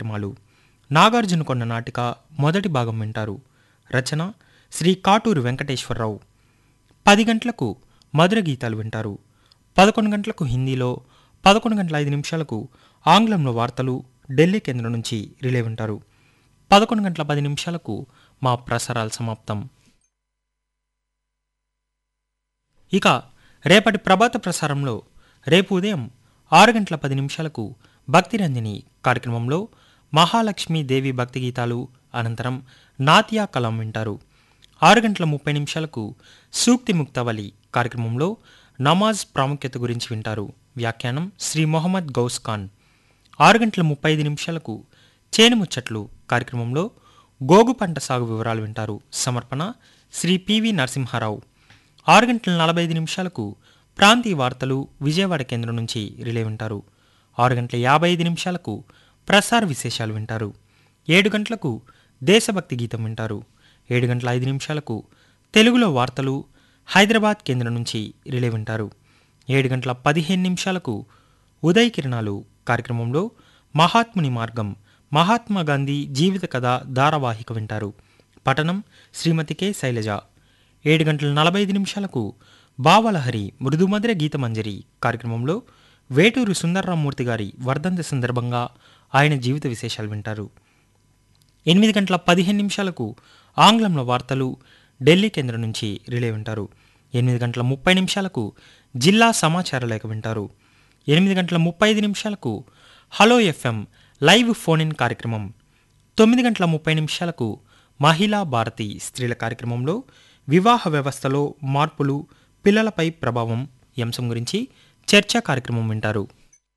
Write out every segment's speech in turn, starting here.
కార్యక్రమాలు నాగార్జున కొన్న నాటిక మొదటి భాగం వింటారు రచన శ్రీ కాటూరు వెంకటేశ్వరరావు పది గంటలకు మధుర గీతాలు వింటారు పదకొండు గంటలకు హిందీలో పదకొండు గంటల ఐదు నిమిషాలకు ఆంగ్లంలో వార్తలు ఢిల్లీ కేంద్రం నుంచి రిలే వింటారు పదకొండు గంటల పది నిమిషాలకు మా ప్రసారాలు సమాప్తం ఇక రేపటి ప్రభాత ప్రసారంలో రేపు ఉదయం ఆరు గంటల పది నిమిషాలకు భక్తిరంజని కార్యక్రమంలో మహాలక్ష్మి దేవి భక్తి గీతాలు అనంతరం నాతియా కలాం వింటారు ఆరు గంటల ముప్పై నిమిషాలకు సూక్తి ముక్తవలి కార్యక్రమంలో నమాజ్ ప్రాముఖ్యత గురించి వింటారు వ్యాఖ్యానం శ్రీ మొహమ్మద్ గౌస్ ఖాన్ ఆరు గంటల ముప్పై ఐదు నిమిషాలకు చేను ముచ్చట్లు కార్యక్రమంలో గోగు పంట సాగు వివరాలు వింటారు సమర్పణ శ్రీ పివి నరసింహారావు ఆరు గంటల నలభై ఐదు నిమిషాలకు ప్రాంతీయ వార్తలు విజయవాడ కేంద్రం నుంచి రిలే వింటారు ఆరు గంటల యాభై ఐదు నిమిషాలకు ప్రసార విశేషాలు వింటారు ఏడు గంటలకు దేశభక్తి గీతం వింటారు ఏడు గంటల ఐదు నిమిషాలకు తెలుగులో వార్తలు హైదరాబాద్ కేంద్రం నుంచి రిలే వింటారు ఏడు గంటల పదిహేను నిమిషాలకు ఉదయ కిరణాలు కార్యక్రమంలో మహాత్ముని మార్గం మహాత్మా గాంధీ జీవిత కథ ధారావాహిక వింటారు పఠనం శ్రీమతి కె శైలజ ఏడు గంటల నలభై ఐదు నిమిషాలకు బావలహరి మృదుమధుర గీతమంజరి కార్యక్రమంలో వేటూరు సుందర్రామూర్తి గారి వర్ధంతి సందర్భంగా ఆయన జీవిత విశేషాలు వింటారు ఎనిమిది గంటల పదిహేను నిమిషాలకు ఆంగ్లంలో వార్తలు ఢిల్లీ కేంద్రం నుంచి రిలే వింటారు ఎనిమిది గంటల ముప్పై నిమిషాలకు జిల్లా సమాచార లేఖ వింటారు ఎనిమిది గంటల ముప్పై ఐదు నిమిషాలకు hello F M live phone in కార్యక్రమం తొమ్మిది గంటల ముప్పై నిమిషాలకు మహిళా భారతి స్త్రీల కార్యక్రమంలో వివాహ వ్యవస్థలో మార్పులు పిల్లలపై ప్రభావం ఈ అంశం గురించి చర్చా కార్యక్రమం వింటారు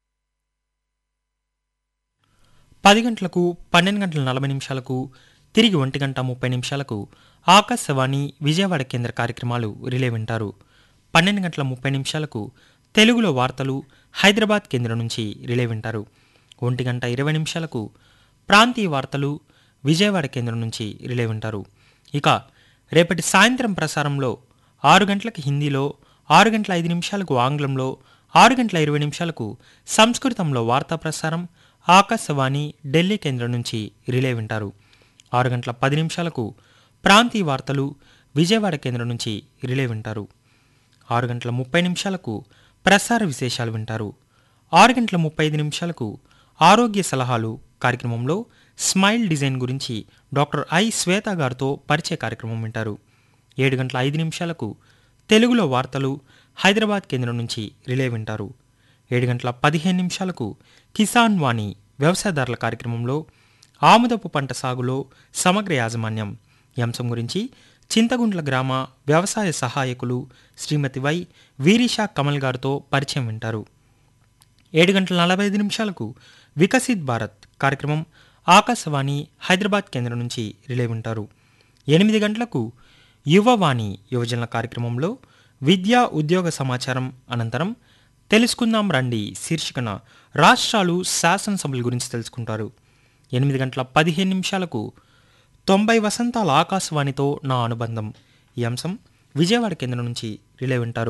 పది గంటలకు పన్నెండు గంటల నలభై నిమిషాలకు తిరిగి ఒంటి గంట ముప్పై నిమిషాలకు ఆకాశవాణి విజయవాడ కేంద్ర కార్యక్రమాలు రిలే వింటారు పన్నెండు గంటల ముప్పై నిమిషాలకు తెలుగులో వార్తలు హైదరాబాద్ కేంద్రం నుంచి రిలే వింటారు ఒంటి గంట ఇరవై నిమిషాలకు ప్రాంతీయ వార్తలు విజయవాడ కేంద్రం నుంచి రిలే వింటారు ఇక రేపటి సాయంత్రం ప్రసారంలో ఆరు గంటలకు హిందీలో ఆరు గంటల ఐదు నిమిషాలకు ఆంగ్లంలో ఆరు గంటల ఇరవై నిమిషాలకు సంస్కృతంలో వార్తా ప్రసారం ఆకాశవాణి ఢిల్లీ కేంద్రం నుంచి రిలే వింటారు ఆరు గంటల పది నిమిషాలకు ప్రాంతీయ వార్తలు విజయవాడ కేంద్రం నుంచి రిలే వింటారు ఆరు గంటల ముప్పై నిమిషాలకు ప్రసార విశేషాలు వింటారు ఆరు గంటల ముప్పై ఐదు నిమిషాలకు ఆరోగ్య సలహాలు కార్యక్రమంలో స్మైల్ డిజైన్ గురించి డాక్టర్ ఐ శ్వేత గారితో పరిచయ కార్యక్రమం వింటారు ఏడు గంటల ఐదు నిమిషాలకు తెలుగులో వార్తలు హైదరాబాద్ కేంద్రం నుంచి రిలే వింటారు ఏడు గంటల పదిహేను నిమిషాలకు కిసాన్ వాణి వ్యవసాయదారుల కార్యక్రమంలో ఆముదపు పంట సాగులో సమగ్ర యాజమాన్యం ఈ అంశం గురించి చింతగుండ్ల గ్రామ వ్యవసాయ సహాయకులు శ్రీమతి వై వీరిషా కమల్ గారితో పరిచయం వింటారు ఏడు గంటల నలభై ఐదు నిమిషాలకు వికసిత్ భారత్ కార్యక్రమం ఆకాశవాణి హైదరాబాద్ కేంద్రం నుంచి రిలే వింటారు ఎనిమిది గంటలకు యువవాణి యువజనుల కార్యక్రమంలో విద్యా ఉద్యోగ సమాచారం అనంతరం తెలుసుకుందాం రండి శీర్షికన రాష్ట్రాలు శాసనసభల గురించి తెలుసుకుంటారు ఎనిమిది గంటల పదిహేను నిమిషాలకు తొంభై వసంతాల ఆకాశవాణితో నా అనుబంధం ఈ అంశం విజయవాడ కేంద్రం నుంచి రిలే వింటారు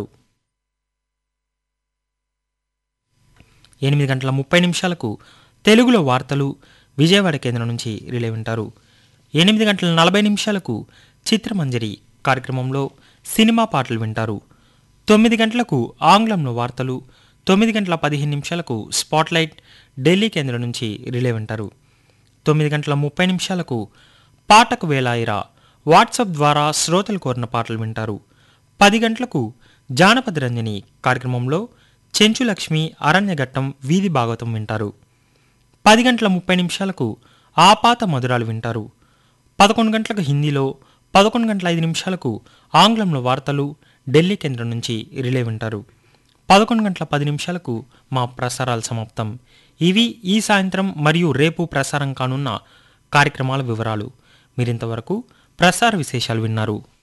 ఎనిమిది గంటల ముప్పై నిమిషాలకు తెలుగులో వార్తలు విజయవాడ కేంద్రం నుంచి రిలే వింటారు ఎనిమిది గంటల నలభై నిమిషాలకు చిత్రమంజరి కార్యక్రమంలో సినిమా పాటలు వింటారు తొమ్మిది గంటలకు ఆంగ్లంలో వార్తలు తొమ్మిది గంటల పదిహేను నిమిషాలకు స్పాట్లైట్ ఢిల్లీ కేంద్రం నుంచి రిలే వింటారు తొమ్మిది గంటల ముప్పై నిమిషాలకు పాటకు వేలాయిరా వాట్సాప్ ద్వారా శ్రోతలు కోరిన పాటలు వింటారు పది గంటలకు జానపద రంజని కార్యక్రమంలో చెంచు లక్ష్మి అరణ్యఘట్టం వీధి భాగవతం వింటారు పది గంటల ముప్పై నిమిషాలకు ఆపాత మధురాలు వింటారు పదకొండు గంటలకు హిందీలో పదకొండు గంటల ఐదు నిమిషాలకు ఆంగ్లంలో వార్తలు ఢిల్లీ కేంద్రం నుంచి రిలే వింటారు పదకొండు గంటల పది నిమిషాలకు మా ప్రసారాలు సమాప్తం ఇవి ఈ సాయంత్రం మరియు రేపు ప్రసారం కానున్న కార్యక్రమాల వివరాలు మీరింతవరకు ప్రసార విశేషాలు విన్నారు